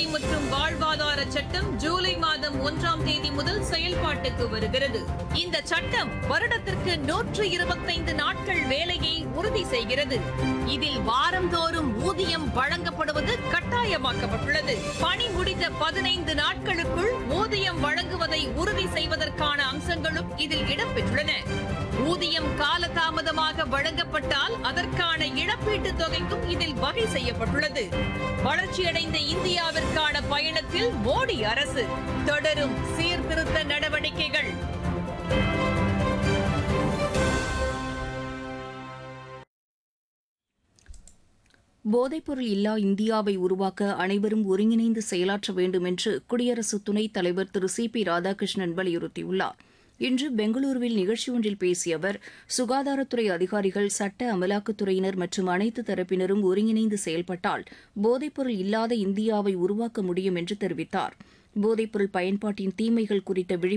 உறுதி மற்றும் வாழ்வாதார சட்டம் ஜூலை மாதம் ஒன்றாம் தேதி முதல் செயல்பாட்டுக்கு வருகிறது இந்த சட்டம் வருடத்திற்கு நூற்று இருபத்தைந்து நாட்கள் வேலையை உறுதி செய்கிறது இதில் வாரந்தோறும் ஊதியம் வழங்கப்படுவது கட்டாயமாக்கப்பட்டுள்ளது பணி முடிந்த பதினைந்து நாட்களுக்குள் ஊதியம் வழங்குவதை உறுதி செய்வதற்கான அம்சங்களும் இதில் இடம்பெற்றுள்ளன ஊதியம் காலதாமதமாக வழங்கப்பட்டால் அதற்கான இழப்பீட்டுத் தொகைக்கும் இதில் வகை செய்யப்பட்டுள்ளது வளர்ச்சியடைந்த இந்தியாவிற்கான பயணத்தில் மோடி அரசு தொடரும் சீர்திருத்த நடவடிக்கைகள் போதைப்பொருள் இல்லா இந்தியாவை உருவாக்க அனைவரும் ஒருங்கிணைந்து செயலாற்ற வேண்டும் என்று குடியரசு துணைத் தலைவர் திரு சி பி ராதாகிருஷ்ணன் வலியுறுத்தியுள்ளார் இன்று பெங்களூருவில் நிகழ்ச்சி ஒன்றில் பேசிய அவர் சுகாதாரத்துறை அதிகாரிகள் சட்ட அமலாக்கத்துறையினர் மற்றும் அனைத்து தரப்பினரும் ஒருங்கிணைந்து செயல்பட்டால் போதைப்பொருள் இல்லாத இந்தியாவை உருவாக்க முடியும் என்று தெரிவித்தார் போதைப்பொருள் பயன்பாட்டின் தீமைகள் குறித்த விழிப்புணர்வு